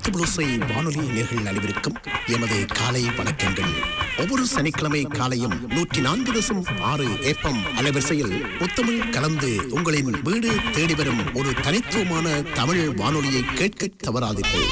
முத்துபுளுசை வானொலி நேர்கள் அனைவருக்கும் எமது காலை வணக்கங்கள் ஒவ்வொரு சனிக்கிழமை காலையும் நூற்றி நான்கு தசம் ஆறு ஏப்பம் அலைவரிசையில் முத்தமிழ் கலந்து உங்களின் வீடு தேடி வரும் ஒரு தனித்துவமான தமிழ் வானொலியை கேட்க தவறாதீர்கள்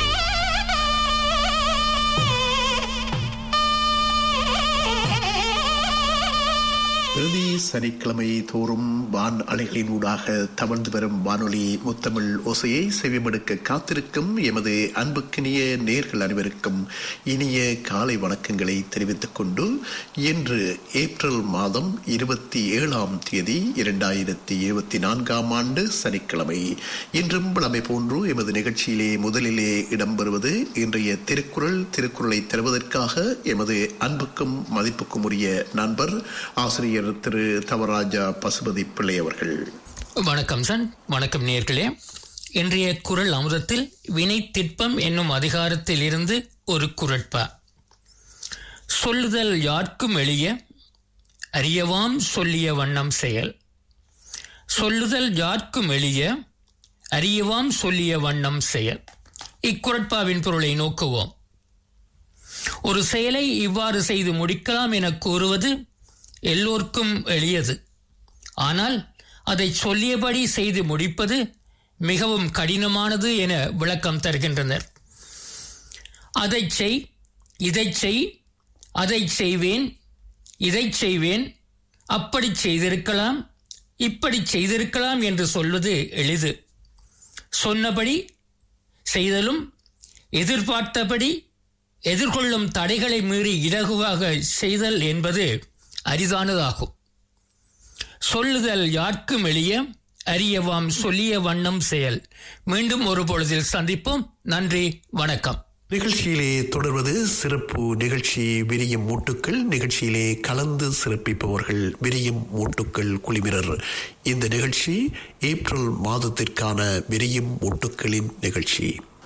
பிரதி சனிக்கிழமை தோறும் வான் அலைகளின் ஊடாக தவழ்ந்து வரும் வானொலி முத்தமிழ் ஓசையை செவிமடுக்க காத்திருக்கும் எமது அன்புக்கினிய நேர்கள் அனைவருக்கும் இனிய காலை வணக்கங்களை தெரிவித்துக் கொண்டு இன்று ஏப்ரல் மாதம் இருபத்தி ஏழாம் தேதி இரண்டாயிரத்தி இருபத்தி நான்காம் ஆண்டு சனிக்கிழமை இன்றும் விளமை போன்று எமது நிகழ்ச்சியிலே முதலிலே இடம்பெறுவது இன்றைய திருக்குறள் திருக்குறளை தருவதற்காக எமது அன்புக்கும் மதிப்புக்கும் உரிய நண்பர் ஆசிரியர் திரு தவராஜா பசுபதி பிள்ளை அவர்கள் வணக்கம் சன் வணக்கம் நேர்களே இன்றைய குரல் அமுதத்தில் வினை திட்பம் என்னும் அதிகாரத்தில் இருந்து ஒரு குரட்பா சொல்லுதல் யார்க்கும் எளிய அறியவாம் சொல்லிய வண்ணம் செயல் சொல்லுதல் யார்க்கும் எளிய அறியவாம் சொல்லிய வண்ணம் செயல் இக்குரட்பாவின் பொருளை நோக்குவோம் ஒரு செயலை இவ்வாறு செய்து முடிக்கலாம் என கூறுவது எல்லோருக்கும் எளியது ஆனால் அதை சொல்லியபடி செய்து முடிப்பது மிகவும் கடினமானது என விளக்கம் தருகின்றனர் அதை செய் இதை செய் அதை செய்வேன் இதை செய்வேன் அப்படி செய்திருக்கலாம் இப்படி செய்திருக்கலாம் என்று சொல்வது எளிது சொன்னபடி செய்தலும் எதிர்பார்த்தபடி எதிர்கொள்ளும் தடைகளை மீறி இலகுவாக செய்தல் என்பது அரிதானதாகும் சொல்லுதல் யார்க்கும் எளிய அறியவாம் சொல்லிய வண்ணம் செயல் மீண்டும் ஒரு பொழுதில் சந்திப்போம் நன்றி வணக்கம் நிகழ்ச்சியிலே தொடர்வது சிறப்பு நிகழ்ச்சி விரியும் மூட்டுக்கள் நிகழ்ச்சியிலே கலந்து சிறப்பிப்பவர்கள் விரியும் மூட்டுக்கள் குழுவினர் இந்த நிகழ்ச்சி ஏப்ரல் மாதத்திற்கான விரியும் மூட்டுக்களின் நிகழ்ச்சி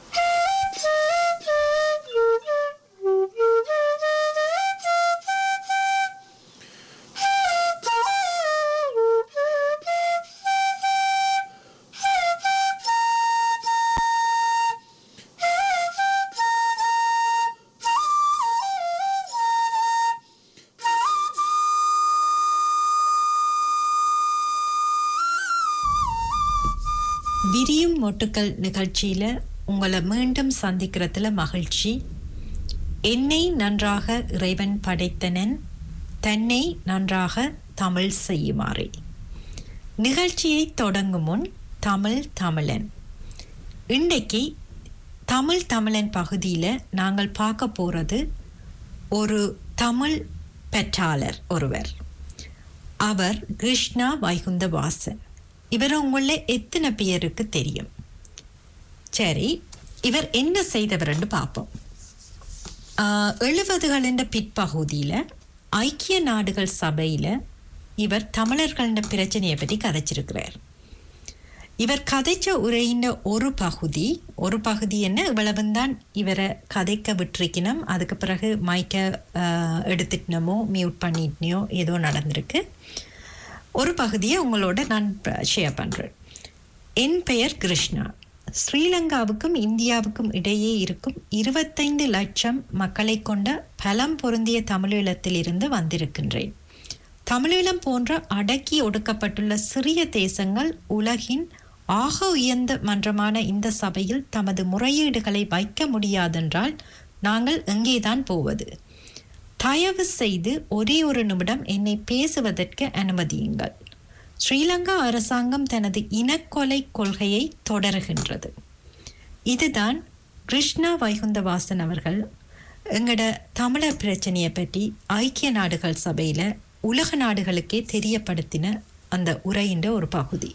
விரியும் மொட்டுக்கள் நிகழ்ச்சியில் உங்களை மீண்டும் சந்திக்கிறதுல மகிழ்ச்சி என்னை நன்றாக இறைவன் படைத்தனன் தன்னை நன்றாக தமிழ் செய்யுமாறே நிகழ்ச்சியை தொடங்கும் முன் தமிழ் தமிழன் இன்றைக்கு தமிழ் தமிழன் பகுதியில் நாங்கள் பார்க்க போகிறது ஒரு தமிழ் பெற்றாளர் ஒருவர் அவர் கிருஷ்ணா வைகுந்தவாசன் இவர் உங்களில் எத்தனை பேருக்கு தெரியும் சரி இவர் என்ன செய்தவர்னு பார்ப்போம் எழுபதுகளின் பிற்பகுதியில் ஐக்கிய நாடுகள் சபையில் இவர் தமிழர்களின் பிரச்சனையை பற்றி கதைச்சிருக்கிறார் இவர் கதைச்ச உரையின் ஒரு பகுதி ஒரு பகுதி என்ன இவ்வளவுந்தான் இவரை கதைக்க விட்டுருக்கணும் அதுக்கு பிறகு மைக்கை எடுத்துட்டினமோ மியூட் பண்ணிட்டினியோ ஏதோ நடந்திருக்கு ஒரு பகுதியை உங்களோட நான் ஷேர் பண்ணுறேன் என் பெயர் கிருஷ்ணா ஸ்ரீலங்காவுக்கும் இந்தியாவுக்கும் இடையே இருக்கும் இருபத்தைந்து லட்சம் மக்களை கொண்ட பலம் பொருந்திய தமிழீழத்திலிருந்து வந்திருக்கின்றேன் தமிழீழம் போன்ற அடக்கி ஒடுக்கப்பட்டுள்ள சிறிய தேசங்கள் உலகின் ஆக உயர்ந்த மன்றமான இந்த சபையில் தமது முறையீடுகளை வைக்க முடியாதென்றால் நாங்கள் எங்கேதான் போவது தயவு செய்து ஒரே ஒரு நிமிடம் என்னை பேசுவதற்கு அனுமதியுங்கள் ஸ்ரீலங்கா அரசாங்கம் தனது இனக்கொலை கொள்கையை தொடருகின்றது இதுதான் கிருஷ்ணா வைகுந்தவாசன் அவர்கள் எங்களோட தமிழர் பிரச்சனையை பற்றி ஐக்கிய நாடுகள் சபையில் உலக நாடுகளுக்கே தெரியப்படுத்தின அந்த உரையின் ஒரு பகுதி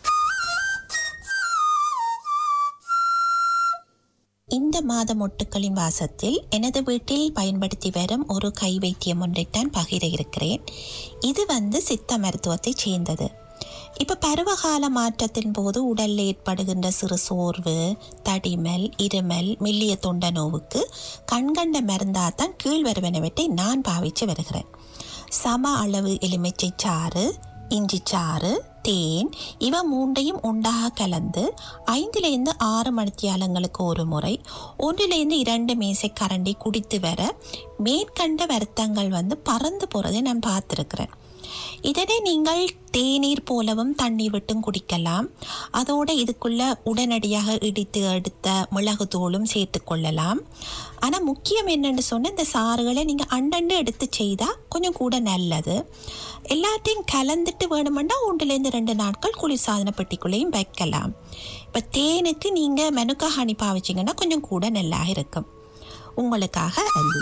இந்த மாத மொட்டுக்களின் வாசத்தில் எனது வீட்டில் பயன்படுத்தி வரும் ஒரு கை வைத்தியம் ஒன்றைத்தான் பகிர இருக்கிறேன் இது வந்து சித்த மருத்துவத்தை சேர்ந்தது இப்போ பருவகால மாற்றத்தின் போது உடலில் ஏற்படுகின்ற சிறு சோர்வு தடிமல் இருமல் மெல்லிய தொண்ட நோவுக்கு கண்கண்ட மருந்தாத்தான் கீழ்வருவனவற்றை நான் பாவித்து வருகிறேன் சம அளவு எலுமிச்சை சாறு இஞ்சி சாறு தேன் இவ மூண்டையும் உண்டாக கலந்து ஐந்துலேருந்து ஆறு மணித்தியாலங்களுக்கு ஒரு முறை ஒன்றிலேருந்து இரண்டு மேசை கரண்டி குடித்து வர மேற்கண்ட வருத்தங்கள் வந்து பறந்து போகிறதை நான் பார்த்துருக்கிறேன் இதனை நீங்கள் தேநீர் போலவும் தண்ணீர் விட்டும் குடிக்கலாம் அதோட இதுக்குள்ள உடனடியாக இடித்து எடுத்த மிளகு தூளும் சேர்த்து கொள்ளலாம் ஆனால் முக்கியம் என்னன்னு சொன்ன இந்த சாறுகளை நீங்கள் அண்டண்டு எடுத்து செய்தால் கொஞ்சம் கூட நல்லது எல்லாத்தையும் கலந்துட்டு வேணுமெண்டா ஒன்றுலேருந்து ரெண்டு நாட்கள் குளிர்சாதன பெட்டிக்குள்ளேயும் வைக்கலாம் இப்போ தேனுக்கு நீங்கள் மெனுக்கா ஹனி பாவிச்சிங்கன்னா கொஞ்சம் கூட நல்லாக இருக்கும் உங்களுக்காக அல்லி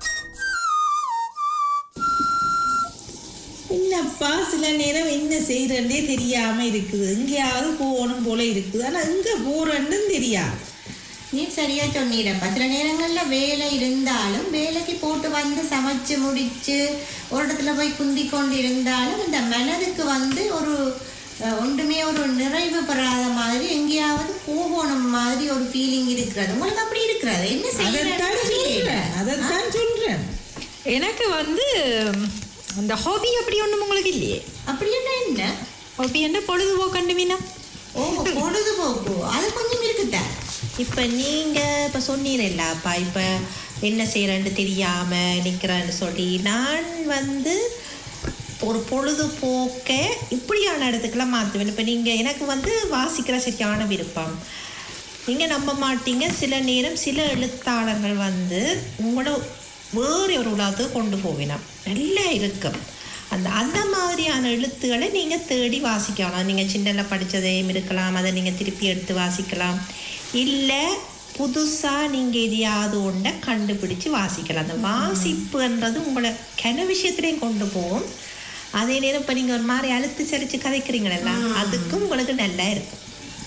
என்னப்பா சில நேரம் என்ன செய்யறதே தெரியாம இருக்குது எங்கேயாவது போகணும் போல இருக்குது ஆனா எங்க போறேன்னு தெரியாது நீ சரியா சொன்னீரப்பா சில நேரங்கள்ல வேலை இருந்தாலும் வேலைக்கு போட்டு வந்து சமைச்சு முடிச்சு ஒரு இடத்துல போய் குந்தி கொண்டு இருந்தாலும் இந்த மனதுக்கு வந்து ஒரு அஹ், ஒன்றுமே ஒரு நிறைவு பெறாத மாதிரி எங்கேயாவது போகணும் மாதிரி ஒரு ஃபீலிங் இருக்கிறது உங்களுக்கு அப்படி இருக்கிறது என்ன அதைத்தான் செய்யறது சொல்றேன் அதைத்தான் சொல்றேன் எனக்கு வந்து அந்த ஹாபி அப்படி ஒன்றும் உங்களுக்கு இல்லையே அப்படி என்ன என்ன ஹாபி என்ன பொழுதுபோக்கண்டு மீனா ஓ பொழுதுபோக்கு அது கொஞ்சம் இருக்குதா இப்போ நீங்கள் இப்போ சொன்னீங்கல்லாப்பா இப்போ என்ன செய்கிறேன்னு தெரியாமல் நிற்கிறேன்னு சொல்லி நான் வந்து ஒரு பொழுதுபோக்க இப்படியான இடத்துக்கெல்லாம் மாற்றுவேன் இப்போ நீங்கள் எனக்கு வந்து வாசிக்கிற சரியான விருப்பம் நீங்கள் நம்ப மாட்டீங்க சில நேரம் சில எழுத்தாளர்கள் வந்து உங்களோட வேறு ஒரு உலகத்துக்கு கொண்டு போவினோம் நல்லா இருக்கும் அந்த அந்த மாதிரியான எழுத்துக்களை நீங்கள் தேடி வாசிக்கலாம் நீங்கள் சின்னல படித்ததையும் இருக்கலாம் அதை நீங்கள் திருப்பி எடுத்து வாசிக்கலாம் இல்லை புதுசாக நீங்கள் எதையாவது ஒன்றை கண்டுபிடிச்சு வாசிக்கலாம் அந்த வாசிப்புன்றது உங்களை கன விஷயத்துலேயும் கொண்டு போகும் அதே நேரம் இப்போ நீங்கள் ஒரு மாதிரி அழுத்து சரிச்சு கதைக்கிறீங்களா அதுக்கும் உங்களுக்கு நல்லா இருக்கும்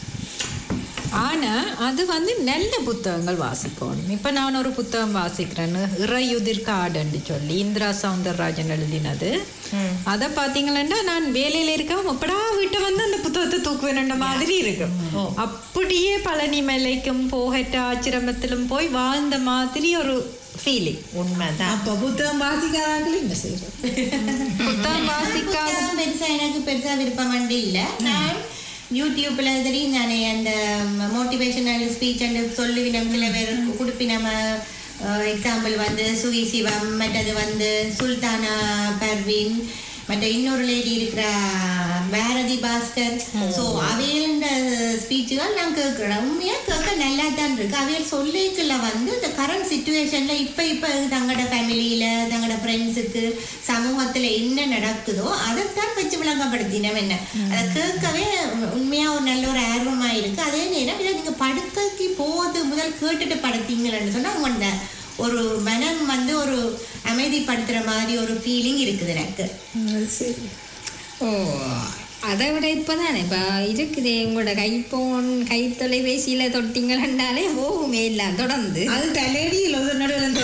ஆனால் அது வந்து நல்ல புத்தகங்கள் வாசிக்கணும் இப்போ நான் ஒரு புத்தகம் வாசிக்கிறேன்னு இறையுதிர் காடுன்னு சொல்லி இந்திரா சவுந்தரராஜன் எழுதினது அதை பார்த்தீங்களா நான் வேலையில் இருக்கவும் எப்படா வீட்டை வந்து அந்த புத்தகத்தை தூக்குவேன்ற மாதிரி இருக்கும் அப்படியே பழனி மலைக்கும் போகட்ட ஆச்சிரமத்திலும் போய் வாழ்ந்த மாதிரி ஒரு ஃபீலிங் உண்மைதான் அப்ப புத்தகம் வாசிக்காதாக்கள் என்ன செய்யறது புத்தகம் வாசிக்காத புத்தகம் பெருசா எனக்கு பெருசா விருப்பம் வந்து இல்ல நான் யூடியூப்ல தெரியும் தானே அந்த மோட்டிவேஷனல் ஸ்பீச் அந்த சொல்லுவினம் சில பேர் குடுப்பினம் எக்ஸாம்பிள் வந்து சுகி சிவம் மற்றது வந்து சுல்தானா பர்வீன் மற்ற இன்னொரு லேடி இருக்கிற பாரதி பாஸ்கர் ஸோ அவையோட ஸ்பீச்சுகள் நான் கேட்குறேன் உண்மையாக கேட்க நல்லா தான் இருக்கு அவைகள் சொல்லிக்கல வந்து இந்த கரண்ட் சுச்சுவேஷன்ல இப்போ இப்போ தங்களோட ஃபேமிலியில தங்களோட ஃப்ரெண்ட்ஸுக்கு சமூகத்துல என்ன நடக்குதோ அதைத்தான் வச்சு விளங்கப்படுத்தினோம் என்ன அதை கேட்கவே உண்மையா ஒரு நல்ல ஒரு ஆர்வமா இருக்கு அதே நேரம் இதை நீங்க படுக்கைக்கு போது முதல் கேட்டுட்டு படுத்தீங்கன்னு சொன்னா உங்களோட ஒரு மனம் வந்து ஒரு அமைதிப்படுத்துற மாதிரி ஒரு ஃபீலிங் இருக்குது எனக்கு சரி ஓ அதை விட இப்போதானே இப்போ இருக்குதே உங்களோட கைப்போன் கை தொலைபேசியில் தொட்டிங்களாலே போகுமே எல்லாம் தொடர்ந்து அது தலையடியில் ஒரு நடுவில்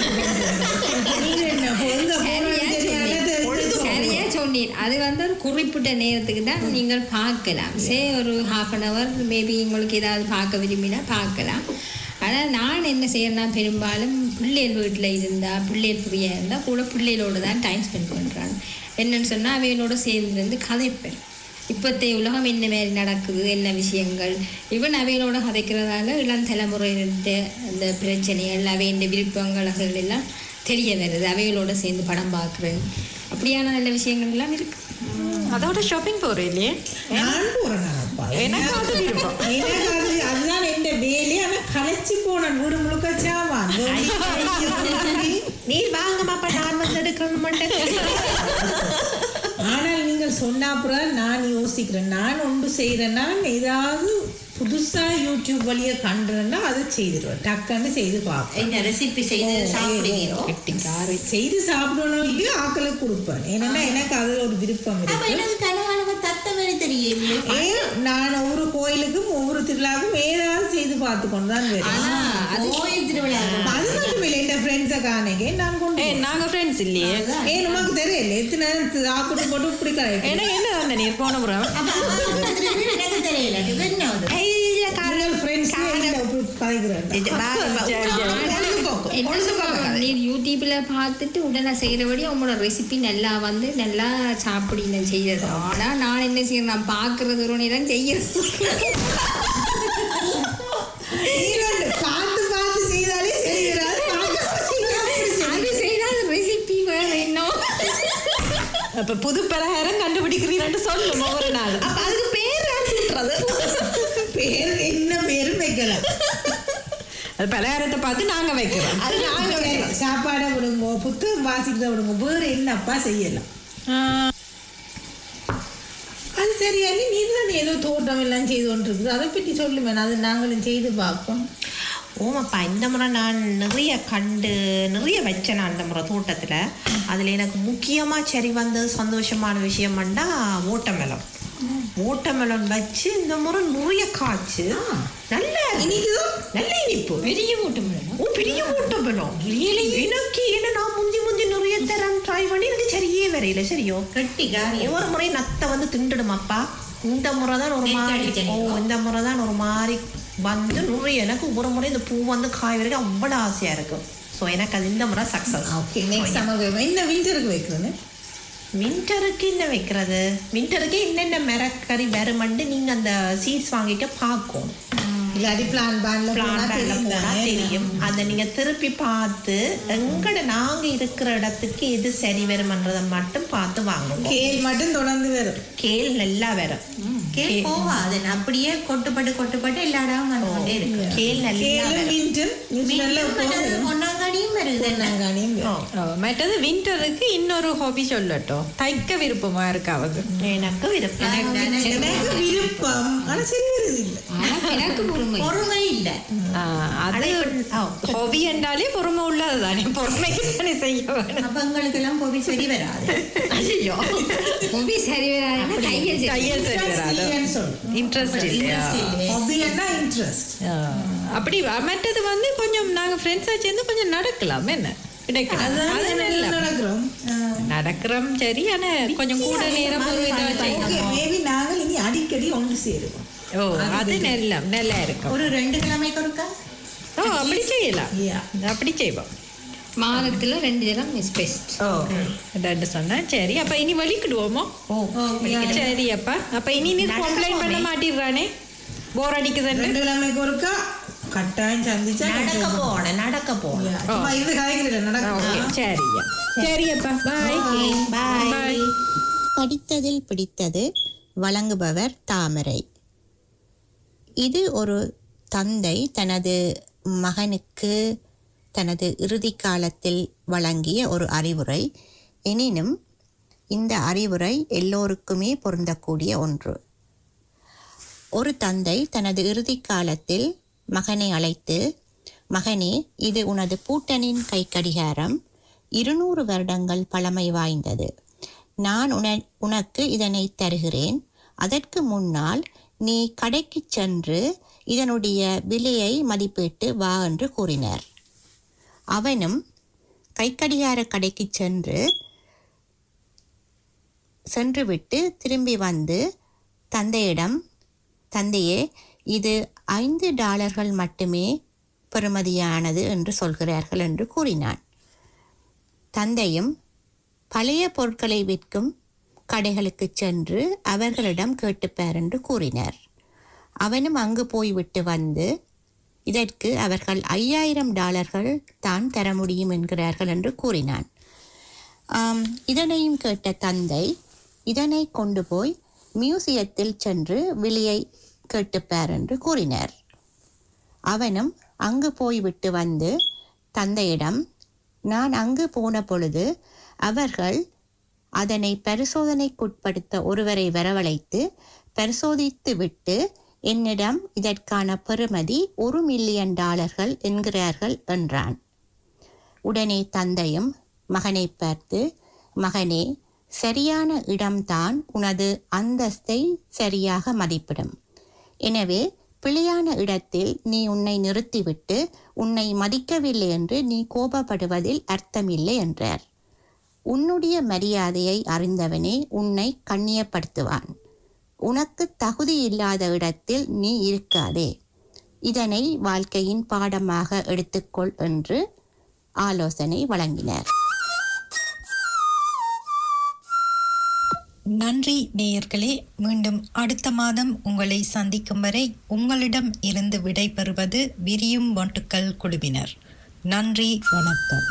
நீங்க என்ன எங்க சரியா போறோம்னு தெரியாத சொன்னீர். சரியா சொன்னீர் அது வந்து ஒரு குறிப்பிட்ட நேரத்துக்கு தான் நீங்கள் பார்க்கலாம் சே ஒரு ஹாஃப் அன் ஹவர் மேபி உங்களுக்கு ஏதாவது பார்க்க விரும்பினா பார்க்கலாம் ஆனால் நான் என்ன செய்யறேன்னா பெரும்பாலும் பிள்ளைகள் வீட்டில் இருந்தால் பிள்ளைகள் ஃப்ரீயாக இருந்தால் கூட பிள்ளைகளோட தான் டைம் ஸ்பெண்ட் பண்ணுறாங்க என்னன்னு சொன்னால் அவைகளோட சேர்ந்து இருந்து கதைப்பேன் இப்போத்தைய உலகம் என்ன மாதிரி நடக்குது என்ன விஷயங்கள் இவன் அவைகளோட கதைக்கிறதால இளம் தலைமுறையிட்ட அந்த பிரச்சனைகள் அவையின் விருப்பங்கள் அதுகள் எல்லாம் தெரிய வருது அவைகளோட சேர்ந்து படம் பார்க்குறேன் அப்படியான நல்ல விஷயங்கள் எல்லாம் இருக்கு அதோட ஷாப்பிங் போகிறேன் இல்லையே நான் போறேன்ப்பா எனக்கு அது விருப்பம் எனக்கு அது அதுதான் எந்த வேலையே ஆனா களைச்சு போனேன் வீடு முழுக்க சாவான் நீ வாங்கம்மாப்பா நான் வந்து எடுக்கணும் ஆனால் நீங்கள் சொன்ன அப்புறம் நான் யோசிக்கிறேன் நான் ஒன்று செய்கிறேன்னா ஏதாவது புதுசா யூடியூப் வழியை கண்டுறேன்னா அதை செய்திருவேன் டக்குன்னு செய்து பார்ப்பேன் இந்த ரெசிபி செய்து சாப்பிடுவீரோ செய்து சாப்பிடணும் இல்லையோ ஆக்களுக்கு கொடுப்பேன் ஏன்னா எனக்கு அது ஒரு விருப்பம் அப்ப இருக்கு எனக்கு கனகாலமா தத்த மாதிரி தெரியும் ஏன் நான் ஒவ்வொரு கோயிலுக்கும் ஒவ்வொரு திருவிழாவுக்கும் ஏதாவது செய்து பார்த்து கொண்டு தான் வரேன் கோயில் திருவிழா அது மட்டும் இல்லை என் ஃப்ரெண்ட்ஸை காணிக்க நான் கொண்டு ஏ நாங்கள் ஃப்ரெண்ட்ஸ் இல்லையே ஏன் நமக்கு தெரியல எத்தனை நேரம் சாப்பிட்டு போட்டு இப்படி கரெக்ட் எனக்கு என்ன வந்த நீர் போன புறம் அப்ப அம்மா திருவிழா எனக்கு தெரியல இது என்ன அது நீங்கள் ஃப்ரெண்ட்ஸ் கதைக்கிறேன் சரி, சரி. பொழுதுபோக்கு என்ன பொழுதுபோக்கு சொல்லுவாங்க, கதை. நீ யூடியூப்ல பார்த்துட்டு உடனே செய்யறபடி உங்களோட ரெசிபி நல்லா வந்து நல்லா சாப்பிடி செய்யறது ஆனா நான் என்ன செய்யறேன் நான் பாக்குறது ஒரு நேரம் செய்யறது ஈரோடு பார்த்து பார்த்து செய்தாலே சரி வராது பார்க்காம செய்தா அப்படி சரி. அது செய்யறது ரெசிபி வேற இன்னும் அப்ப புது பலகாரம் கண்டுபிடிக்கிறீங்கன்னு சொல்லும் ஒவ்வொரு நாள் அப்ப அதுக்கு பேர் யார் சுட்டுறது பேர் என்ன பேரும் வைக்கலாம் அது பலகாரத்தை பார்த்து நாங்க வைக்கிறோம் அது நாங்க வைக்கிறோம். சாப்பாடை விடுங்க புத்தகம் வாசிக்கிறத விடுங்க வேற என்னப்பா செய்யலாம் அது சரியா நீ நீ தான் ஏதோ தோட்டம் எல்லாம் செய்து கொண்டு இருக்குது அதை பற்றி சொல்லுவேன் அது நாங்களும் செய்து பார்ப்போம் ஓமாப்பா இந்த முறை நான் நிறைய கண்டு நிறைய வச்சேன் நான் அந்த முறை தோட்டத்தில் அதில் எனக்கு முக்கியமாக சரி வந்தது சந்தோஷமான விஷயம் பண்ணா ஓட்டமெலம் ஓட்டமெலன் வச்சு இந்த முறை நிறைய காய்ச்சு நல்ல இனிக்குதோ நல்ல இனிப்பு பெரிய மூட்டம் ஓ பெரிய ஓட்டமெலம் எனக்கு என்ன நான் முந்தி முந்தி நிறைய தரம் ட்ரை பண்ணி எனக்கு சரியே வரையில சரியோ கட்டி காரியம் ஒவ்வொரு முறை நத்தை வந்து திண்டுடுமாப்பா இந்த முறை தான் ஒரு நெட் மாதிரி அடிச்ச ஓ நீங்க. இந்த முறை தான் ஒரு மாதிரி வந்து நிறைய எனக்கு ஒரு முறை இந்த பூ வந்து காய் வரைக்கும் அவ்வளோ ஆசையாக இருக்கும் ஸோ எனக்கு அது இந்த முறை சக்ஸஸ் ஓகே நெக்ஸ்ட் சம்மர் என்ன விண்டருக்கு வைக்கிறேன்னு வின்டருக்கு என்ன வைக்கிறது வின்டருக்கு என்னென்ன மரக்கறி வருமண்டு நீங்கள் அந்த சீட்ஸ் வாங்கிக்க பார்க்கும் இல்லாட்டி பிளான் பேன்ல பிளான் போனா பேன்ல தெரியும் போனா தானே. தெரியும் அதை நீங்க திருப்பி பார்த்து எங்கட நாங்க இருக்கிற இடத்துக்கு எது சரி வருமன்றதை மட்டும் பார்த்து வாங்குவோம் கேள் மட்டும் தொடர்ந்து வரும் கேள் நல்லா வரும் கேள் போவாது அப்படியே கொட்டுப்பட்டு கொட்டுப்பட்டு எல்லா இடமும் வந்து கொண்டே இருக்கு கேள் நல்லா கேளும் வரும் மின்ட்டும் நல்ல பொன்னாங்காடியும் வருது என்ன பொன்னாங்கானியும் ஓ, ஓ, மற்றது விண்டருக்கு இன்னொரு ஹாபி சொல்லட்டும் தைக்க விருப்பமா இருக்காவது எனக்கு விருப்பம் எனக்கு விருப்பம் ஆனா சரி வருது இல்லை ஆனா எனக்கு பொறுமை பொறுமை இல்ல ஆ, அது ஹாபி என்றாலே பொறுமை உள்ளது தானே பொறுமைக்கு தானே செய்ய வேணும் அப்ப எங்களுக்கு எல்லாம் பொவி சரி வராது ஐயோ ஹொபி சரி வராதுன்னா தையல் சரி தையல் சரி வராது இல்லைன்னு சொல்லு இன்ட்ரெஸ்ட் இல்லையா ஹாபின்னா இன்ட்ரெஸ்ட் ஆ, அப்படி வ- மற்றது வந்து கொஞ்சம் நாங்க ஃப்ரெண்ட்ஸா சேர்ந்து கொஞ்சம் நடக்கலாம் என்ன கிடைக்கலாம் அது நல்லா நடக்கிறோம் நடக்கிறோம் சரி ஆனா கொஞ்சம் கூட நேரம் ஒரு இதா செய்யணும். ஓகே மேபி நாங்கள் இனி அடிக்கடி ஒன்று சேருவோம் ஓ அது நல்லா நல்லா இருக்கும் ஒரு ரெண்டு கிழமை கொடுக்க ஓ அப்படி செய்யலாம் Yeah. அப்படி செய்வோம் மாதத்துல ரெண்டு தினம் இஸ் பெஸ்ட் ஓ ரெண்டு சொன்னா சரி அப்ப இனி வலிக்கிடுவோமோ சரி அப்பா அப்ப இனி நீ கம்ப்ளைண்ட் பண்ண மாட்டிடுறானே போர் அடிக்குதுன்னு ரெண்டு கிழமைக்கு ஒருக்கா கட்டாயம் சந்திச்சா நடக்க போனேன் நடக்க போனேன் Yeah, சும்மா இது கலைக்கிறேன் நடக்க ஓகே சரியா சரி அப்பா பாய் பாய் பாய் படித்ததில் பிடித்தது வழங்குபவர் தாமரை இது ஒரு தந்தை தனது மகனுக்கு தனது இறுதி காலத்தில் வழங்கிய ஒரு அறிவுரை எனினும் இந்த அறிவுரை எல்லோருக்குமே பொருந்தக்கூடிய ஒன்று ஒரு தந்தை தனது இறுதி காலத்தில் மகனை அழைத்து மகனே இது உனது பூட்டனின் கைக்கடிகாரம் இருநூறு வருடங்கள் பழமை வாய்ந்தது நான் உன உனக்கு இதனை தருகிறேன் அதற்கு முன்னால் நீ கடைக்கு சென்று இதனுடைய விலையை மதிப்பிட்டு வா என்று கூறினார் அவனும் கைக்கடிகார கடைக்கு சென்று சென்றுவிட்டு திரும்பி வந்து தந்தையிடம் தந்தையே இது ஐந்து டாலர்கள் மட்டுமே பெறுமதியானது என்று சொல்கிறார்கள் என்று கூறினான் தந்தையும் பழைய பொருட்களை விற்கும் கடைகளுக்கு சென்று அவர்களிடம் கேட்டுப்பார் என்று கூறினார் அவனும் அங்கு போய்விட்டு வந்து இதற்கு அவர்கள் ஐயாயிரம் டாலர்கள் தான் தர முடியும் என்கிறார்கள் என்று கூறினான் ஆம், இதனையும் கேட்ட தந்தை இதனை கொண்டு போய் மியூசியத்தில் சென்று விலையை கேட்டுப்பார் என்று கூறினார் அவனும் அங்கு போய்விட்டு வந்து தந்தையிடம் நான் அங்கு போன பொழுது அவர்கள் அதனை பரிசோதனைக்குட்படுத்த ஒருவரை வரவழைத்து பரிசோதித்து விட்டு என்னிடம் இதற்கான பெறுமதி ஒரு மில்லியன் டாலர்கள் என்கிறார்கள் என்றான் உடனே தந்தையும் மகனை பார்த்து மகனே சரியான இடம்தான் உனது அந்தஸ்தை சரியாக மதிப்பிடும் எனவே பிழையான இடத்தில் நீ உன்னை நிறுத்திவிட்டு உன்னை மதிக்கவில்லை என்று நீ கோபப்படுவதில் அர்த்தமில்லை என்றார் உன்னுடைய மரியாதையை அறிந்தவனே உன்னை கண்ணியப்படுத்துவான் உனக்கு தகுதி இல்லாத இடத்தில் நீ இருக்காதே இதனை வாழ்க்கையின் பாடமாக எடுத்துக்கொள் என்று ஆலோசனை வழங்கினர் நன்றி நேயர்களே மீண்டும் அடுத்த மாதம் உங்களை சந்திக்கும் வரை உங்களிடம் இருந்து விடைபெறுவது விரியும் மொட்டுக்கள் குழுவினர் நன்றி வணக்கம்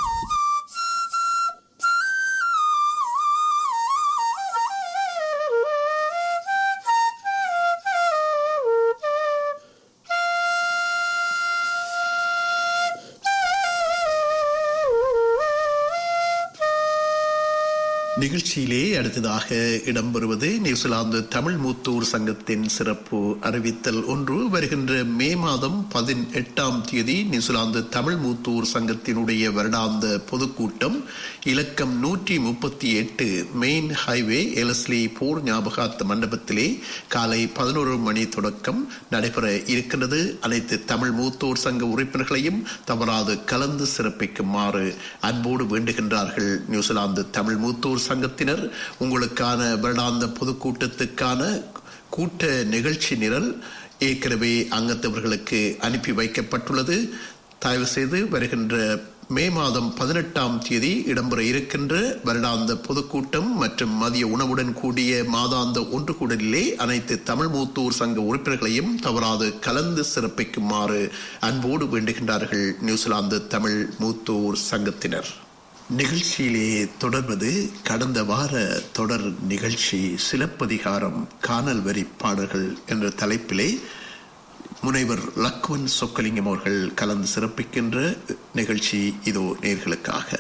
நிகழ்ச்சியிலே அடுத்ததாக இடம்பெறுவது நியூசிலாந்து தமிழ் மூத்தூர் சங்கத்தின் சிறப்பு அறிவித்தல் ஒன்று வருகின்ற மே மாதம் பதினெட்டாம் தேதி நியூசிலாந்து தமிழ் மூத்தூர் சங்கத்தினுடைய வருடாந்த பொதுக்கூட்டம் இலக்கம் நூற்றி முப்பத்தி எட்டு மெயின் ஹைவே எலஸ்லி போர் ஞாபகார்த்த மண்டபத்திலே காலை பதினோரு மணி தொடக்கம் நடைபெற இருக்கின்றது அனைத்து தமிழ் மூத்தோர் சங்க உறுப்பினர்களையும் தவறாது கலந்து சிறப்பிக்குமாறு அன்போடு வேண்டுகின்றார்கள் நியூசிலாந்து தமிழ் மூத்தோர் சங்கத்தினர் உங்களுக்கான வருடாந்த பொதுக்கூட்டத்துக்கான கூட்ட நிகழ்ச்சி நிரல் ஏற்கனவே அங்கத்தவர்களுக்கு அனுப்பி வைக்கப்பட்டுள்ளது தயவு செய்து வருகின்ற மே மாதம் பதினெட்டாம் தேதி இடம்பெற இருக்கின்ற வருடாந்த பொதுக்கூட்டம் மற்றும் மதிய உணவுடன் கூடிய மாதாந்த ஒன்று கூடலிலே அனைத்து தமிழ் மூத்தூர் சங்க உறுப்பினர்களையும் தவறாது கலந்து சிறப்பிக்குமாறு அன்போடு வேண்டுகின்றார்கள் நியூசிலாந்து தமிழ் மூத்தூர் சங்கத்தினர் நிகழ்ச்சியிலே தொடர்வது கடந்த வார தொடர் நிகழ்ச்சி சிலப்பதிகாரம் காணல் வரி பாடல்கள் என்ற தலைப்பிலே முனைவர் லக்வன் சொக்கலிங்கம் அவர்கள் கலந்து சிறப்பிக்கின்ற நிகழ்ச்சி இதோ நேர்களுக்காக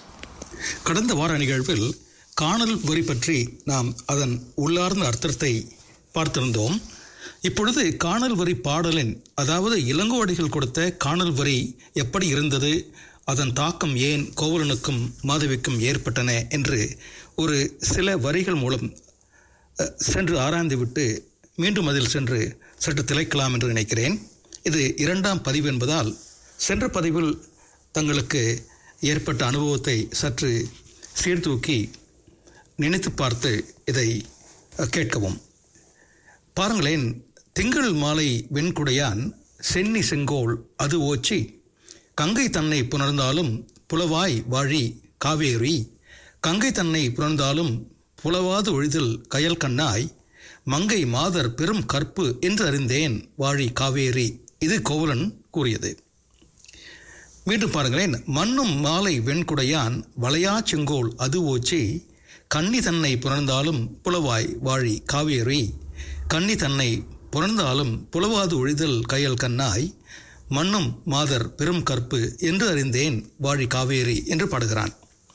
கடந்த வார நிகழ்வில் காணல் வரி பற்றி நாம் அதன் உள்ளார்ந்த அர்த்தத்தை பார்த்திருந்தோம் இப்பொழுது காணல் வரி பாடலின் அதாவது இளங்கோவடிகள் கொடுத்த காணல் வரி எப்படி இருந்தது அதன் தாக்கம் ஏன் கோவலனுக்கும் மாதவிக்கும் ஏற்பட்டன என்று ஒரு சில வரிகள் மூலம் அஹ், சென்று ஆராய்ந்துவிட்டு மீண்டும் அதில் சென்று சற்று திளைக்கலாம் என்று நினைக்கிறேன் இது இரண்டாம் பதிவு என்பதால் சென்ற பதிவில் தங்களுக்கு ஏற்பட்ட அனுபவத்தை சற்று சீர்தூக்கி நினைத்து பார்த்து இதை அஹ், கேட்கவும் பாருங்களேன் திங்கள் மாலை வெண்குடையான் சென்னி செங்கோல் அது ஓச்சி கங்கை தன்னை புணர்ந்தாலும் புலவாய் வாழி காவேரி கங்கை தன்னை புணர்ந்தாலும் புலவாது ஒழிதல் கயல் கண்ணாய் மங்கை மாதர் பெரும் கற்பு என்று அறிந்தேன் வாழி காவேரி இது கோவலன் கூறியது மீண்டும் பாருங்களேன் மண்ணும் மாலை வெண்குடையான் வளையா செங்கோல் அது ஓச்சி கன்னி தன்னை புணர்ந்தாலும் புலவாய் வாழி காவேரி கன்னி தன்னை புணர்ந்தாலும் புலவாது ஒழிதல் கயல் கண்ணாய் மண்ணும் மாதர் பெரும் கற்பு என்று அறிந்தேன் வாழி காவேரி என்று பாடுகிறான்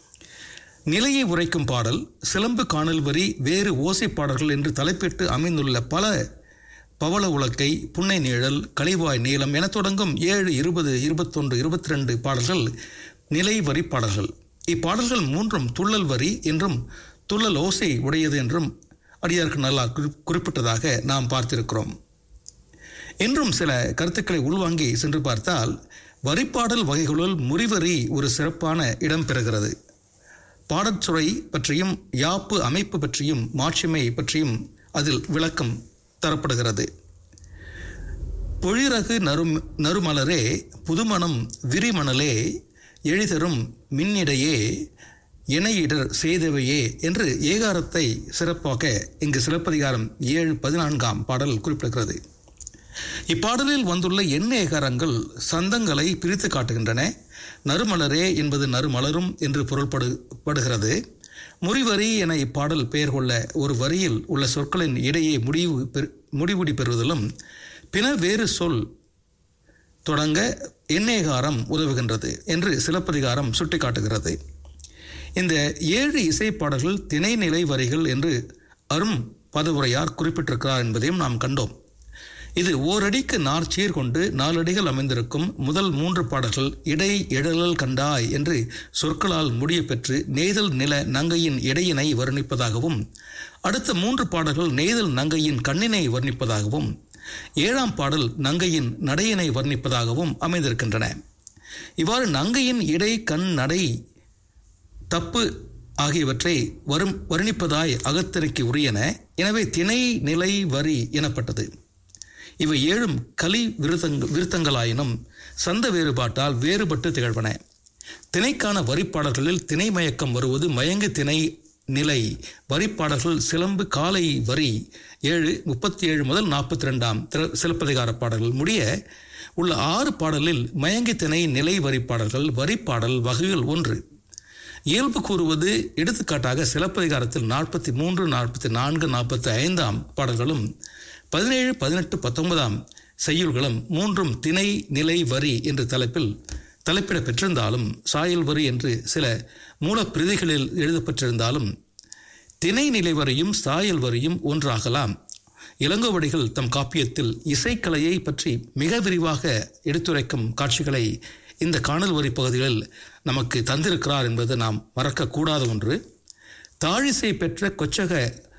நிலையை உரைக்கும் பாடல் சிலம்பு காணல் வரி வேறு ஓசை பாடல்கள் என்று தலைப்பிட்டு அமைந்துள்ள பல பவள உலக்கை புன்னை நிழல் கலிவாய் நீளம் என தொடங்கும் ஏழு இருபது இருபத்தொன்று இருபத்தி ரெண்டு பாடல்கள் நிலை வரி பாடல்கள் இப்பாடல்கள் மூன்றும் துள்ளல் வரி என்றும் துள்ளல் ஓசை உடையது என்றும் அடியாருக்கு நல்லா குறி- குறிப்பிட்டதாக நாம் பார்த்திருக்கிறோம் என்றும் சில கருத்துக்களை உள்வாங்கி சென்று பார்த்தால் வரிப்பாடல் வகைகளுள் முறிவரி ஒரு சிறப்பான இடம் பெறுகிறது பாடச்சுரை பற்றியும் யாப்பு அமைப்பு பற்றியும் மாட்சிமை பற்றியும் அதில் விளக்கம் தரப்படுகிறது பொழிறகு நரும் நறுமலரே புதுமணம் விரிமணலே எழிதரும் மின்னிடையே இணையிடர் செய்தவையே என்று ஏகாரத்தை சிறப்பாக இங்கு சிலப்பதிகாரம் ஏழு பதினான்காம் பாடல் குறிப்பிடுகிறது இப்பாடலில் வந்துள்ள எண்ண ஏகாரங்கள் சந்தங்களை பிரித்து காட்டுகின்றன நறுமலரே என்பது நறுமலரும் என்று பொருள்படு படுகிறது முறிவரி என இப்பாடல் பெயர் கொள்ள ஒரு வரியில் உள்ள சொற்களின் இடையே முடிவு பெறு முடிவுடி பெறுவதிலும் பிற வேறு சொல் தொடங்க எண்ணேகாரம் உதவுகின்றது என்று சிலப்பதிகாரம் சுட்டிக்காட்டுகிறது இந்த ஏழு இசைப்பாடல்கள் திணைநிலை வரிகள் என்று அரும் பதவுரையார் குறிப்பிட்டிருக்கிறார் என்பதையும் நாம் கண்டோம் இது ஓரடிக்கு நார் சீர் கொண்டு நாலடிகள் அமைந்திருக்கும் முதல் மூன்று பாடல்கள் இடை எழலல் கண்டாய் என்று சொற்களால் முடிய பெற்று நெய்தல் நில நங்கையின் இடையினை வர்ணிப்பதாகவும் அடுத்த மூன்று பாடல்கள் நெய்தல் நங்கையின் கண்ணினை வர்ணிப்பதாகவும் ஏழாம் பாடல் நங்கையின் நடையினை வர்ணிப்பதாகவும் அமைந்திருக்கின்றன இவ்வாறு நங்கையின் இடை கண் நடை தப்பு ஆகியவற்றை வரும் வர்ணிப்பதாய் அகத்திரைக்கு உரியன எனவே திணை நிலை வரி எனப்பட்டது இவை ஏழும் கலி விருத்தங்க விருத்தங்களாயினும் சந்த வேறுபாட்டால் வேறுபட்டு திகழ்வன திணைக்கான வரிப்பாடல்களில் திணை மயக்கம் வருவது மயங்கு திணை நிலை வரிப்பாடல்கள் சிலம்பு காலை வரி ஏழு முப்பத்தி ஏழு முதல் நாற்பத்தி ரெண்டாம் சிலப்பதிகார பாடல்கள் முடிய உள்ள ஆறு பாடலில் மயங்கி திணை நிலை வரிப்பாடல்கள் வரிப்பாடல் வகைகள் ஒன்று இயல்பு கூறுவது எடுத்துக்காட்டாக சிலப்பதிகாரத்தில் நாற்பத்தி மூன்று நாற்பத்தி நான்கு நாற்பத்தி ஐந்தாம் பாடல்களும் பதினேழு பதினெட்டு பத்தொன்பதாம் செய்யுள்களும் மூன்றும் திணை நிலை வரி என்ற தலைப்பில் தலைப்பிட பெற்றிருந்தாலும் சாயல் வரி என்று சில மூலப்பிரதிகளில் எழுதப்பட்டிருந்தாலும் திணை நிலை வரியும் சாயல் வரியும் ஒன்றாகலாம் இளங்கோவடிகள் தம் காப்பியத்தில் இசைக்கலையை பற்றி மிக விரிவாக எடுத்துரைக்கும் காட்சிகளை இந்த காணல் வரி பகுதிகளில் நமக்கு தந்திருக்கிறார் என்பது நாம் மறக்கக்கூடாத ஒன்று தாழிசை பெற்ற கொச்சக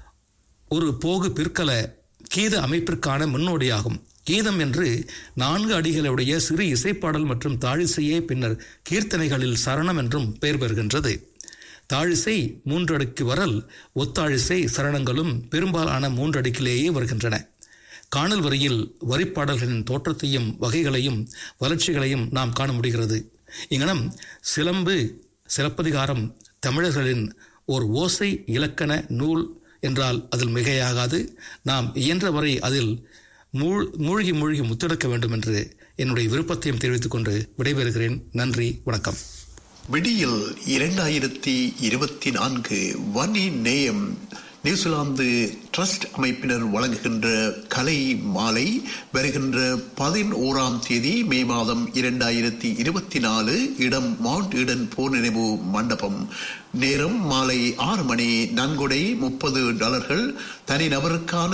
ஒரு போகு பிற்கல கீத அமைப்பிற்கான முன்னோடியாகும் கீதம் என்று நான்கு அடிகளுடைய சிறு இசைப்பாடல் மற்றும் தாழிசையே பின்னர் கீர்த்தனைகளில் சரணம் என்றும் பெயர் பெறுகின்றது தாழிசை மூன்றடுக்கு வரல் ஒத்தாழிசை சரணங்களும் பெரும்பாலான மூன்றடுக்கிலேயே வருகின்றன காணல் வரியில் வரிப்பாடல்களின் தோற்றத்தையும் வகைகளையும் வளர்ச்சிகளையும் நாம் காண முடிகிறது இங்கனம் சிலம்பு சிலப்பதிகாரம் தமிழர்களின் ஓர் ஓசை இலக்கண நூல் என்றால் அதில் மிகையாகாது நாம் இயன்றவரை அதில் மூழ் மூழ்கி மூழ்கி முத்தெடுக்க வேண்டும் என்று என்னுடைய விருப்பத்தையும் தெரிவித்துக் கொண்டு விடைபெறுகிறேன் நன்றி வணக்கம் விடியில் இரண்டாயிரத்தி இருபத்தி நான்கு வன்னி நேயம் நியூசிலாந்து ட்ரஸ்ட் அமைப்பினர் வழங்குகின்ற கலை மாலை வருகின்ற பதினோராம் தேதி மே மாதம் இரண்டாயிரத்தி இருபத்தி நாலு இடம் மவுண்ட் ஈடன் போர் நினைவு மண்டபம் நேரம் மாலை ஆறு மணி நன்கொடை முப்பது டாலர்கள் தனிநபருக்கான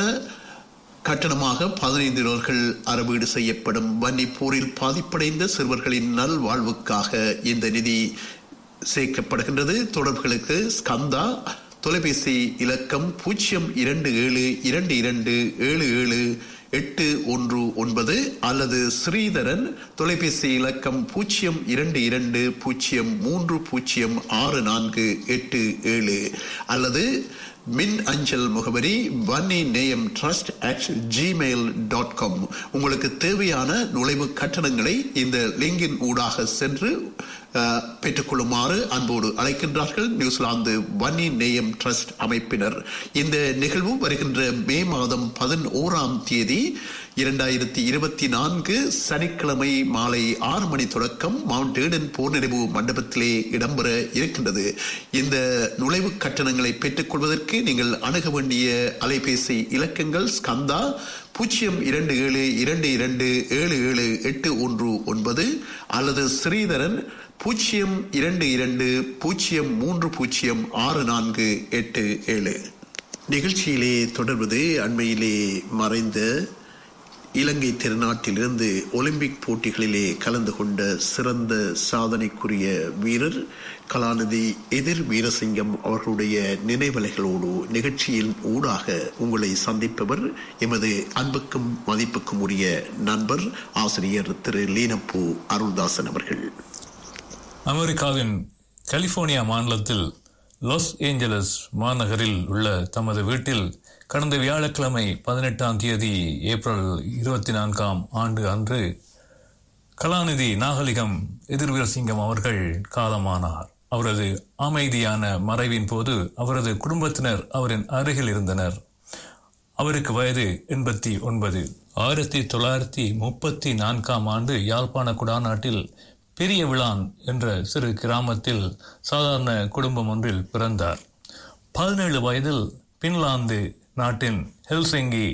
கட்டணமாக பதினைந்து டாலர்கள் அறவீடு செய்யப்படும் வன்னி போரில் பாதிப்படைந்த சிறுவர்களின் நல்வாழ்வுக்காக இந்த நிதி சேர்க்கப்படுகின்றது தொடர்புகளுக்கு ஸ்கந்தா தொலைபேசி இலக்கம் பூஜ்ஜியம் இரண்டு ஏழு இரண்டு இரண்டு ஏழு ஏழு எட்டு ஒன்று ஒன்பது அல்லது ஸ்ரீதரன் தொலைபேசி இலக்கம் பூஜ்ஜியம் இரண்டு இரண்டு பூஜ்ஜியம் மூன்று பூஜ்ஜியம் ஆறு நான்கு எட்டு ஏழு அல்லது மின் அஞ்சல் முகவரி Vanni Neyam trust at gmail dot com உங்களுக்கு தேவையான நுழைவு கட்டணங்களை இந்த லிங்கின் ஊடாக சென்று அஹ், பெற்றுக்கொள்ளுமாறு அன்போடு அழைக்கின்றார்கள் நியூசிலாந்து வன்னி நேயம் ட்ரஸ்ட் அமைப்பினர் இந்த நிகழ்வு வருகின்ற மே மாதம் பதினோராம் தேதி இரண்டாயிரத்தி இருபத்தி நான்கு சனிக்கிழமை மாலை ஆறு மணி தொடக்கம் மவுண்ட் ஏடன் போர் நினைவு மண்டபத்திலே இடம்பெற இருக்கின்றது இந்த நுழைவு கட்டணங்களை பெற்றுக்கொள்வதற்கு நீங்கள் அணுக வேண்டிய அலைபேசி இலக்கங்கள் ஸ்கந்தா பூஜ்ஜியம் இரண்டு ஏழு இரண்டு இரண்டு ஏழு ஏழு எட்டு ஒன்று ஒன்பது அல்லது ஸ்ரீதரன் பூஜ்ஜியம் இரண்டு இரண்டு பூஜ்ஜியம் மூன்று பூஜ்ஜியம் ஆறு நான்கு எட்டு ஏழு நிகழ்ச்சியிலே தொடர்வது அண்மையிலே மறைந்த இலங்கை திருநாட்டிலிருந்து ஒலிம்பிக் போட்டிகளிலே கலந்து கொண்ட சிறந்த சாதனைக்குரிய வீரர் கலாநிதி எதிர் வீரசிங்கம் அவர்களுடைய நினைவலைகளோடு நிகழ்ச்சியின் ஊடாக உங்களை சந்திப்பவர் எமது அன்புக்கும் மதிப்புக்கும் உரிய நண்பர் ஆசிரியர் திரு லீனப்பூ அருள்தாசன் அவர்கள் அமெரிக்காவின் கலிபோர்னியா மாநிலத்தில் லாஸ் ஏஞ்சலஸ் மாநகரில் உள்ள தமது வீட்டில் கடந்த வியாழக்கிழமை பதினெட்டாம் தேதி ஏப்ரல் இருபத்தி நான்காம் ஆண்டு அன்று கலாநிதி நாகலிகம் எதிர்வீரசிங்கம் அவர்கள் காலமானார் அவரது அமைதியான மறைவின் போது அவரது குடும்பத்தினர் அவரின் அருகில் இருந்தனர் அவருக்கு வயது எண்பத்தி ஒன்பது ஆயிரத்தி தொள்ளாயிரத்தி முப்பத்தி நான்காம் ஆண்டு யாழ்ப்பாண குடாநாட்டில் பெரிய விளான் என்ற சிறு கிராமத்தில் சாதாரண குடும்பம் ஒன்றில் பிறந்தார் பதினேழு வயதில் பின்லாந்து நாட்டின் ஹெல்சிங்கி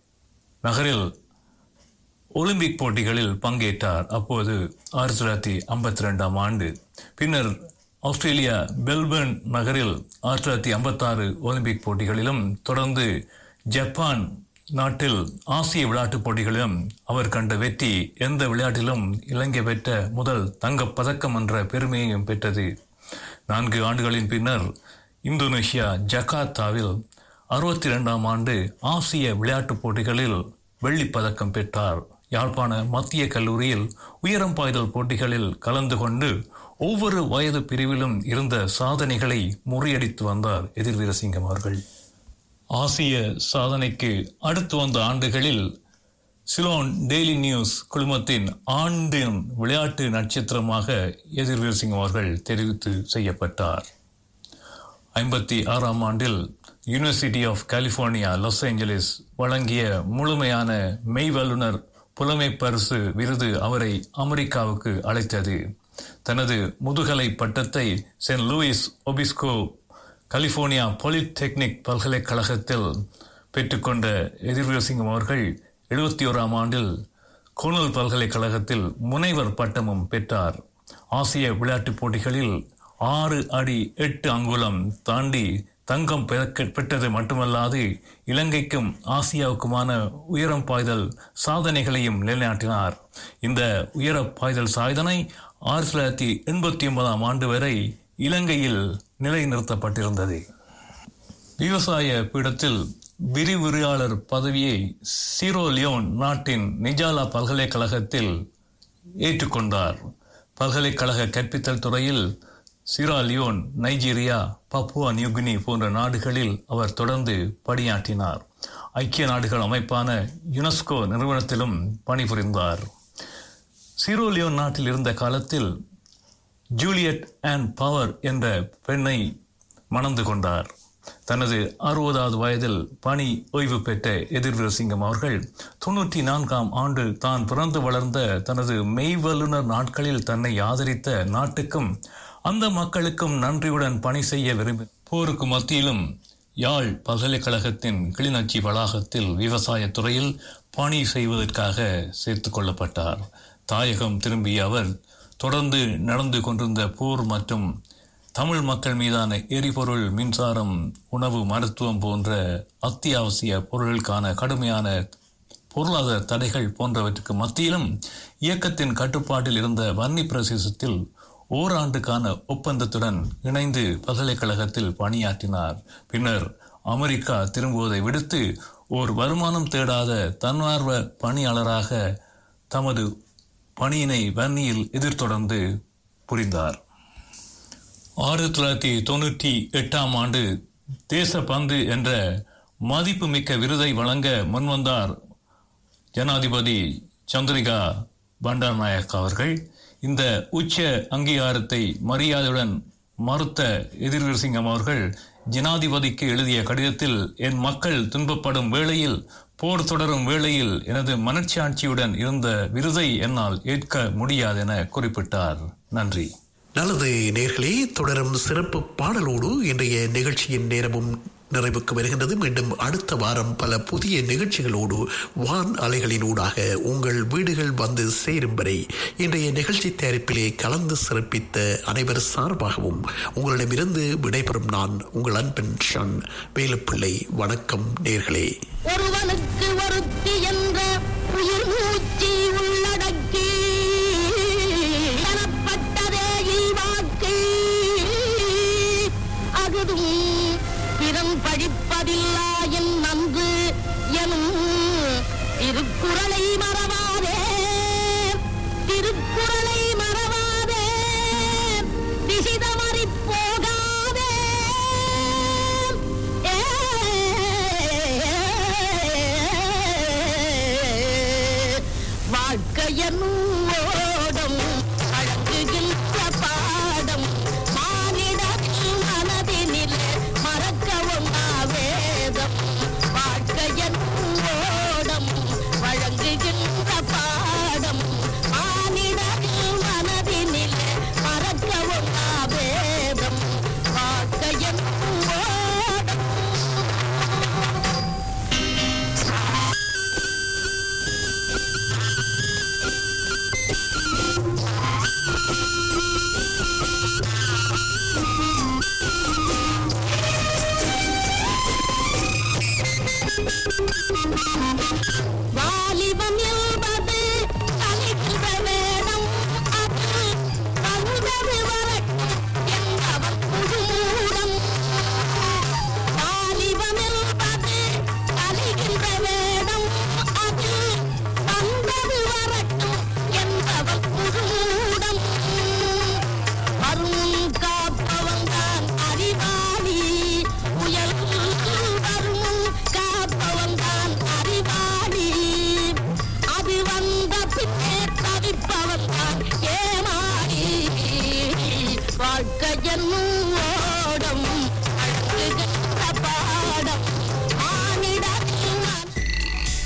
நகரில் ஒலிம்பிக் போட்டிகளில் பங்கேற்றார் அப்போது ஆயிரத்தி தொள்ளாயிரத்தி ஐம்பத்தி ரெண்டாம் ஆண்டு பின்னர் ஆஸ்திரேலியா பெல்பர்ன் நகரில் ஆயிரத்தி தொள்ளாயிரத்தி ஐம்பத்தாறு ஒலிம்பிக் போட்டிகளிலும் தொடர்ந்து ஜப்பான் நாட்டில் ஆசிய விளையாட்டுப் போட்டிகளிலும் அவர் கண்ட வெற்றி எந்த விளையாட்டிலும் இலங்கை பெற்ற முதல் தங்கப் பதக்கம் என்ற பெருமையையும் பெற்றது நான்கு ஆண்டுகளின் பின்னர் இந்தோனேஷியா ஜகார்த்தாவில் அறுபத்தி ரெண்டாம் ஆண்டு ஆசிய விளையாட்டுப் போட்டிகளில் வெள்ளிப் பதக்கம் பெற்றார் யாழ்ப்பாண மத்திய கல்லூரியில் உயரம் பாய்தல் போட்டிகளில் கலந்து கொண்டு ஒவ்வொரு வயது பிரிவிலும் இருந்த சாதனைகளை முறியடித்து வந்தார் எதிர் வீரசிங்கம் அவர்கள் ஆசிய சாதனைக்கு அடுத்து வந்த ஆண்டுகளில் சிலோன் டெய்லி நியூஸ் குழுமத்தின் ஆண்டின் விளையாட்டு நட்சத்திரமாக எதிர்வீர் சிங் அவர்கள் தெரிவித்து செய்யப்பட்டார் ஐம்பத்தி ஆறாம் ஆண்டில் university of California Los Angeles வழங்கிய முழுமையான மெய் வல்லுனர் புலமை பரிசு விருது அவரை அமெரிக்காவுக்கு அழைத்தது தனது முதுகலை பட்டத்தை San Luis Obispo California Polytechnic பல்கலைக்கழகத்தில் பெற்றுக்கொண்ட எதிர்வீர் சிங்கம் அவர்கள் எழுபத்தி ஓராம் ஆண்டில் கோனல் பல்கலைக்கழகத்தில் முனைவர் பட்டமும் பெற்றார் ஆசிய விளையாட்டுப் போட்டிகளில் ஆறு அடி எட்டு அங்குலம் தாண்டி தங்கம் பெறக்க- பெற்றது மட்டுமல்லாது இலங்கைக்கும் ஆசியாவுக்குமான உயரம் பாய்தல் சாதனைகளையும் நிலைநாட்டினார் இந்த உயர பாய்தல் சாதனை ஆயிரத்தி தொள்ளாயிரத்தி எண்பத்தி ஒன்பதாம் ஆண்டு வரை இலங்கையில் நிலைநிறுத்தப்பட்டிருந்தது விவசாய பீடத்தில் விரிவுரையாளர் பதவியை சீரோ லியோன் நாட்டின் நிஜாலா பல்கலைக்கழகத்தில் ஏற்றுக்கொண்டார் பல்கலைக்கழக கற்பித்தல் துறையில் Sierra Leone Nigeria Papua New Guinea போன்ற நாடுகளில் அவர் தொடர்ந்து பணியாற்றினார் ஐக்கிய நாடுகள் அமைப்பான யுனெஸ்கோ நிறுவனத்திலும் பணிபுரிந்தார் சீரோ லியோன் நாட்டில் இருந்த காலத்தில் ஜூலியட் அண்ட் பவர் என்ற பெண்ணை மணந்து கொண்டார் தனது அறுபதாவது வயதில் பணி ஓய்வு பெற்ற எதிர்வீர் சிங்கம் அவர்கள் தொன்னூற்றி நான்காம் ஆண்டு தான் பிறந்து வளர்ந்த தனது மெய்வல்லுனர் நாட்களில் தன்னை ஆதரித்த நாட்டுக்கும் அந்த மக்களுக்கும் நன்றியுடன் பணி செய்ய விரும்பி போருக்கு மத்தியிலும் யாழ் பல்கலைக்கழகத்தின் கிளிநொச்சி வளாகத்தில் விவசாய துறையில் பணி செய்வதற்காக சேர்த்துக் கொள்ளப்பட்டார் தாயகம் திரும்பிய அவர் தொடர்ந்து நடந்து கொண்டிருந்த போர் மற்றும் தமிழ் மக்கள் மீதான எரிபொருள் மின்சாரம் உணவு மருத்துவம் போன்ற அத்தியாவசிய பொருளுக்கான கடுமையான பொருளாதார தடைகள் போன்றவற்றுக்கு மத்தியிலும் இயக்கத்தின் கட்டுப்பாட்டில் இருந்த வன்னி பிரதேசத்தில் ஓராண்டுக்கான ஒப்பந்தத்துடன் இணைந்து பல்கலைக்கழகத்தில் பணியாற்றினார் பின்னர் அமெரிக்கா திரும்புவதை விடுத்து ஓர் வருமானம் தேடாத தன்னார்வ பணியாளராக தமது பணியினை வன்னியில் எதிர்தொடர்ந்து புரிந்தார் ஆயிரத்தி தொள்ளாயிரத்தி தொண்ணூற்றி எட்டாம் ஆண்டு தேசபந்து என்ற மதிப்புமிக்க விருதை வழங்க முன்வந்தார் ஜனாதிபதி சந்திரிகா பண்டாரநாயக் அவர்கள் இந்த உச்ச அங்கீகாரத்தை மரியாதையுடன் மறுத்த எதிர்வீர் சிங்கம் அவர்கள் ஜனாதிபதிக்கு எழுதிய கடிதத்தில் என் மக்கள் துன்பப்படும் வேளையில் போர் தொடரும் வேளையில் எனது மனச்சாட்சியுடன் இருந்த விருதை என்னால் ஏற்க முடியாதென குறிப்பிட்டார் நன்றி நல்லது நேர்களே தொடரும் சிறப்பு பாடலோடு இன்றைய நிகழ்ச்சியின் நேரமும் நிறைவுக்கு வருகின்றது மீண்டும் அடுத்த வாரம் பல புதிய நிகழ்ச்சிகளோடு வான் அலைகளினூடாக உங்கள் வீடுகள் வந்து சேரும் வரை இன்றைய நிகழ்ச்சி தயாரிப்பிலே கலந்து சிறப்பித்த அனைவர் சார்பாகவும் உங்களிடமிருந்து விடைபெறும் நான் உங்கள் அன்பன் ஷன் வேலுப்பிள்ளை வணக்கம் நேர்களே ஒருவனுக்கு ஒருத்தி என்ற உயிர் மூச்சு உள்ளடக்கி எனப்பட்டதே இல்வாக்கு அகுதும் பிறன் படிப்பதில்லா என் நன்று எனும் திருக்குறளை மறவாதே திருக்குறளை மறவாதே திசை தவறிப் போகாதே வாழ்க்கையனும் ஓடம் அழகுகின்ற பாடம் மானிடத்தின் மனதினிலே மறக்கவும் வேதம் வாழ்க்கையனும் ஓடம் வழங்குகின்ற பாடம் மானிடத்தின் மனதினிலே மறக்கவும் வேதம் வாழ்க்கையனும் ஓடம் வாலிபம் என்பது தலைகின்ற வேடம் அது வந்தது வரட்டும் என்பவர் குழுமூலம் வாலிபம் என்பது தலைகின்ற வேடம் அது வந்தது வரட்டும் என்பவர் குழுமூலம் அருள் காப்பவன் தான் அறிவாளி புயல் வரும் காப்பவன் தான் அறிவாளி வாழ்க்கையென்னும்